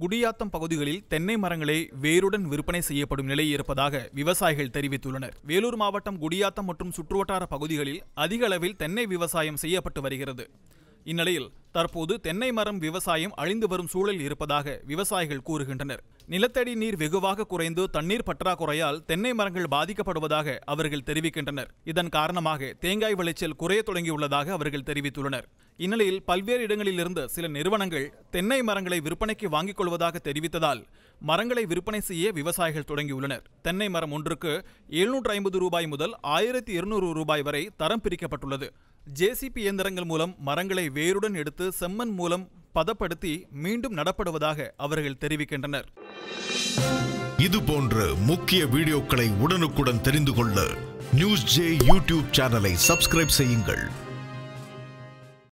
குடியாத்தம் பகுதிகளில் தென்னை மரங்களை வேருடன் விற்பனை செய்யப்படும் நிலை இருப்பதாக விவசாயிகள் தெரிவித்துள்ளனர் வேலூர் மாவட்டம் குடியாத்தம் மற்றும் சுற்றுவட்டார பகுதிகளில் அதிக அளவில் தென்னை விவசாயம் செய்யப்பட்டு வருகிறது இந்நிலையில் தற்போது தென்னை மரம் விவசாயம் அழிந்து வரும் சூழல் இருப்பதாக விவசாயிகள் கூறுகின்றனர் நிலத்தடி நீர் வெகுவாக குறைந்து தண்ணீர் பற்றாக்குறையால் தென்னை மரங்கள் பாதிக்கப்படுவதாக அவர்கள் தெரிவிக்கின்றனர் இதன் காரணமாக தேங்காய் விளைச்சல் குறைய தொடங்கியுள்ளதாக அவர்கள் தெரிவித்துள்ளனர் இந்நிலையில் பல்வேறு இடங்களிலிருந்து சில நிறுவனங்கள் தென்னை மரங்களை விற்பனைக்கு வாங்கிக் கொள்வதாக தெரிவித்ததால் மரங்களை விற்பனை செய்ய விவசாயிகள் தொடங்கியுள்ளனர் தென்னை மரம் ஒன்றுக்கு எழுநூற்று ஐம்பது ரூபாய் முதல் ஆயிரத்தி இருநூறு ரூபாய் வரை தரம் பிரிக்கப்பட்டுள்ளது ஜேசிபி இயந்திரங்கள் மூலம் மரங்களை வேருடன் எடுத்து செம்மண் மூலம் பதப்படுத்தி மீண்டும் நடப்படுவதாக அவர்கள் தெரிவிக்கின்றனர் இது போன்ற முக்கிய வீடியோக்களை உடனுக்குடன் தெரிந்து கொள்ள நியூஸ் ஜே யூடியூப் சேனலை சப்ஸ்கிரைப் செய்யுங்கள்